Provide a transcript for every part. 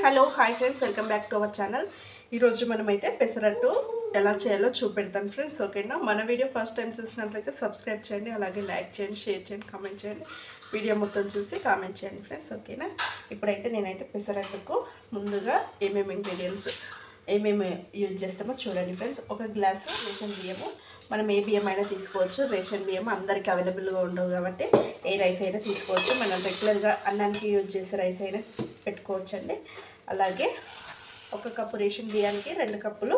hello hi friends welcome back to our channel ఈరోజు మనమైతే పెసరట్టు ఎలా చేయాలో చూపెడతాను ఫ్రెండ్స్ ఓకేనా మన వీడియో ఫస్ట్ టైం చూసినట్లయితే సబ్స్క్రైబ్ చేయండి అలాగే లైక్ చేయండి షేర్ చేయండి కామెంట్ చేయండి వీడియో మొత్తం చూసి కామెంట్ చేయండి ఫ్రెండ్స్ ఓకేనా ఇప్పుడైతే నేనైతే పెసరట్టుకు ముందుగా ఏమేమి ఇంగ్రీడియంట్స్ ఏమేమి యూజ్ చేస్తామో చూడండి ఫ్రెండ్స్ ఒక గ్లాసు రేషన్ బియ్యము మనం ఏ బియ్యం అయినా తీసుకోవచ్చు రేషన్ బియ్యం అందరికీ అవైలబుల్గా ఉండవు కాబట్టి ఏ రైస్ అయినా తీసుకోవచ్చు మనం రెగ్యులర్గా అన్నానికి యూజ్ చేసే రైస్ అయినా పెట్టుకోవచ్చు అండి అలాగే ఒక కప్పు రేషన్ బియ్యానికి రెండు కప్పులు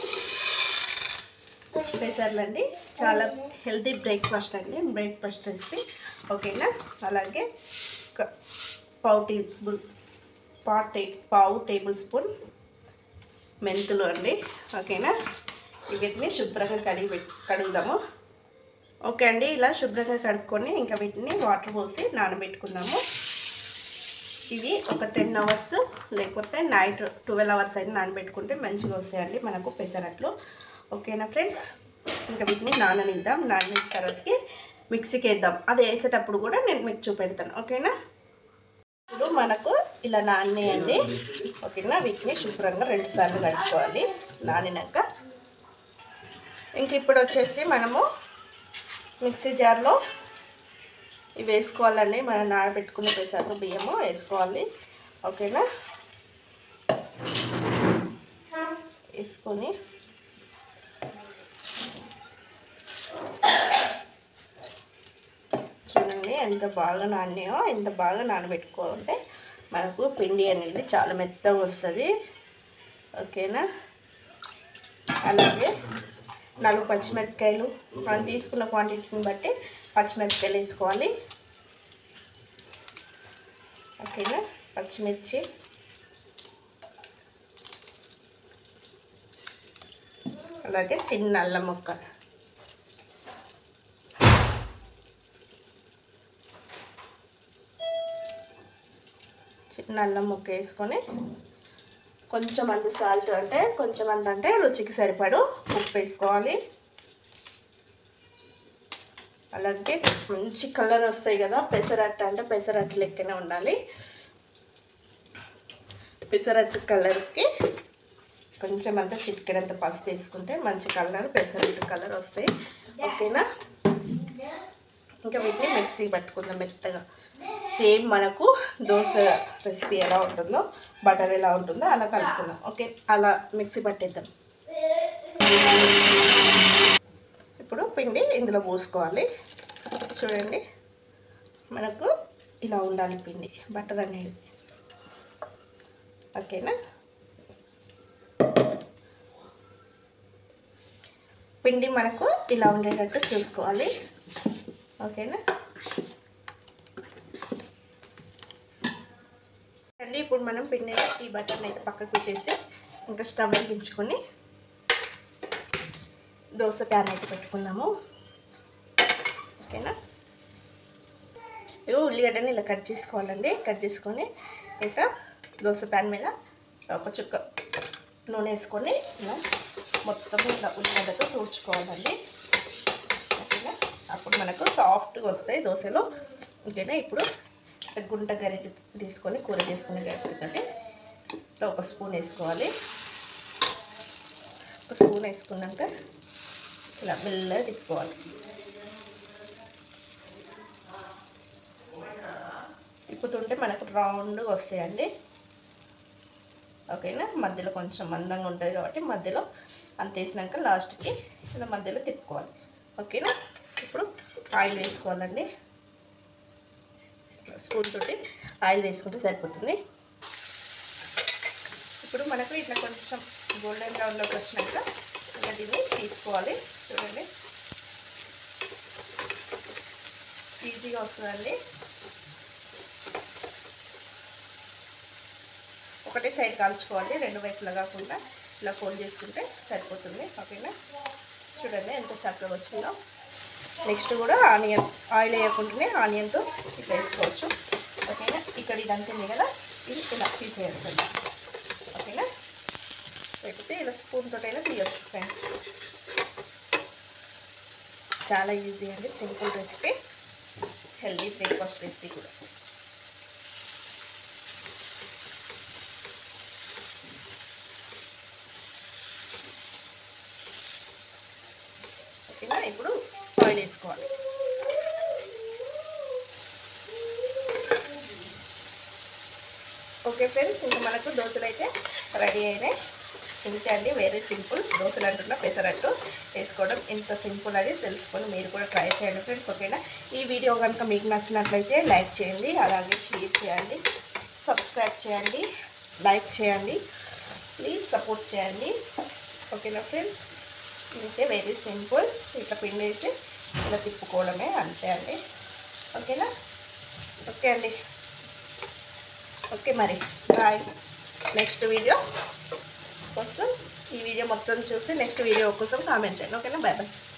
పెసర్లండి చాలా హెల్తీ బ్రేక్ఫాస్ట్ అండి బ్రేక్ఫాస్ట్ రెసిపీ ఓకేనా అలాగే ఒక పావు టేబుల్ పా టే పావు టేబుల్ స్పూన్ మెంతులు అండి ఓకేనా వీటిని శుభ్రంగా కడిగి పెట్ కడుగుదాము ఓకే అండి ఇలా శుభ్రంగా కడుక్కొని ఇంకా వీటిని వాటర్ పోసి నానబెట్టుకుందాము ఇవి ఒక టెన్ అవర్స్ లేకపోతే నైట్ ట్వెల్వ్ అవర్స్ అయినా నానబెట్టుకుంటే మంచిగా వస్తాయండి మనకు పెసరట్లు ఓకేనా ఫ్రెండ్స్ ఇంకా వీటిని నాననిద్దాం నాననిన తర్వాతకి మిక్సీకి వేద్దాం అది వేసేటప్పుడు కూడా నేను మీకు చూపెడతాను ఓకేనా ఇప్పుడు మనకు ఇలా నానేయండి ఓకేనా వీటిని శుభ్రంగా రెండు సార్లు కడుక్కోవాలి నానినాక ఇంక ఇప్పుడు వచ్చేసి మనము మిక్సీ జార్లో ఇవి వేసుకోవాలండి మనం నానబెట్టుకున్న పెసర్లు బియ్యము వేసుకోవాలి ఓకేనా వేసుకొని చూడండి ఎంత బాగా నాణ్యమో ఎంత బాగా నానబెట్టుకోవాలంటే మనకు పిండి అనేది చాలా మెత్తగా వస్తుంది ఓకేనా అలాగే నాలుగు పచ్చిమిరపకాయలు మనం తీసుకున్న క్వాంటిటీని బట్టి పచ్చిమిరపకాయలు వేసుకోవాలి ఓకేనా పచ్చిమిర్చి అలాగే చిన్న అల్లం ముక్క చిన్న అల్లం ముక్క వేసుకొని కొంచెం అంత సాల్ట్ అంటే కొంచెం అంత అంటే రుచికి సరిపడు ఉప్పు వేసుకోవాలి అలాగే మంచి కలర్ వస్తాయి కదా పెసరట్టు అంటే పెసరట్టు లెక్కనే ఉండాలి పెసరట్టు కలర్కి కొంచెం అంత చిటికెడంత పసుపు వేసుకుంటే మంచి కలర్ పెసరట్టు కలర్ వస్తాయి ఓకేనా ఇంకా వీటిని మిక్సీ పట్టుకుందాం మెత్తగా సేమ్ మనకు దోశ రెసిపీ ఎలా ఉంటుందో బటర్ ఎలా ఉంటుందో అలా కలుపుకుందాం ఓకే అలా మిక్సీ పట్టేద్దాం ఇప్పుడు పిండి ఇందులో పోసుకోవాలి చూడండి మనకు ఇలా ఉండాలి పిండి బటర్ అనేది ఓకేనా పిండి మనకు ఇలా ఉండేటట్టు చూసుకోవాలి ఓకేనా అండి ఇప్పుడు మనం పిండి ఈ బటర్ని అయితే పక్కకు పెట్టేసి ఇంకా స్టవ్ వెలిగించుకొని దోశ ప్యాన్ అయితే పెట్టుకుందాము ఓకేనా ఇవి ఉల్లిగడ్డని ఇలా కట్ చేసుకోవాలండి కట్ చేసుకొని ఇంకా దోశ ప్యాన్ మీద ఒక చుక్క నూనె వేసుకొని ఇలా మొత్తం ఇట్లా ఉల్లిగడ్డతో తూడ్చుకోవాలండి ఓకేనా అప్పుడు మనకు సాఫ్ట్గా వస్తాయి దోశలు ఓకేనా ఇప్పుడు గుంట గరిటె తీసుకొని కూర చేసుకునే గరిటెతోటి ఇట్లా ఒక స్పూన్ వేసుకోవాలి ఒక స్పూన్ వేసుకున్నాక ఇలా మెల్లగా తిప్పుకోవాలి తిప్పుతుంటే మనకు రౌండ్గా వస్తాయండి ఓకేనా మధ్యలో కొంచెం మందంగా ఉంటుంది కాబట్టి మధ్యలో అంత వేసినాక లాస్ట్కి ఇలా మధ్యలో తిప్పుకోవాలి ఓకేనా ఇప్పుడు ఆయిల్ వేసుకోవాలండి స్పూన్ తోటి ఆయిల్ వేసుకుంటే సరిపోతుంది ఇప్పుడు మనకు ఇట్లా కొంచెం గోల్డెన్ బ్రౌన్లోకి వచ్చినాక ఇంకా దీన్ని తీసుకోవాలి చూడండి ఈజీగా వస్తుందండి ఒకటే సైడ్ కాల్చుకోవాలి రెండు వైపులా కాకుండా ఇలా ఫోల్డ్ చేసుకుంటే సరిపోతుంది ఓకేనా చూడండి ఎంత చక్కగా వచ్చిందో నెక్స్ట్ కూడా ఆనియన్ ఆయిల్ వేయకుండానే ఆనియన్తో ఇట్లా వేసుకోవచ్చు ఓకేనా ఇక్కడ ఇదంతా ఉంది కదా ఇది ఇలా తీసేయాలి ఓకేనా లేకపోతే ఇలా స్పూన్ తోటైనా తీయచ్చు ఫ్రెండ్స్ చాలా ఈజీ అండి simple recipe healthy breakfast recipe కూడా వేసుకోవాలి ఓకే ఫ్రెండ్స్ ఇంకా మనకు దోశలు అయితే రెడీ అయినాయి ఇంతే అండి వెరీ సింపుల్ దోశలు అంటున్నా పెసరట్టు వేసుకోవడం ఎంత సింపుల్ అని తెలుసుకొని మీరు కూడా ట్రై చేయండి ఫ్రెండ్స్ ఓకేనా ఈ వీడియో కనుక మీకు నచ్చినట్లయితే లైక్ చేయండి అలాగే షేర్ చేయండి సబ్స్క్రైబ్ చేయండి లైక్ చేయండి ప్లీజ్ సపోర్ట్ చేయండి ఓకేనా ఫ్రెండ్స్ ఇంతే వెరీ సింపుల్ ఇట్లా పిండేసి ఇలా తిప్పుకోవడమే అంతే అండి ఓకేనా ఓకే అండి ఓకే మరి బాయ్ నెక్స్ట్ వీడియో కోసం ఈ వీడియో మొత్తం చూసి నెక్స్ట్ వీడియో కోసం కామెంట్ చేయండి ఓకేనా బాయ్ బాయ్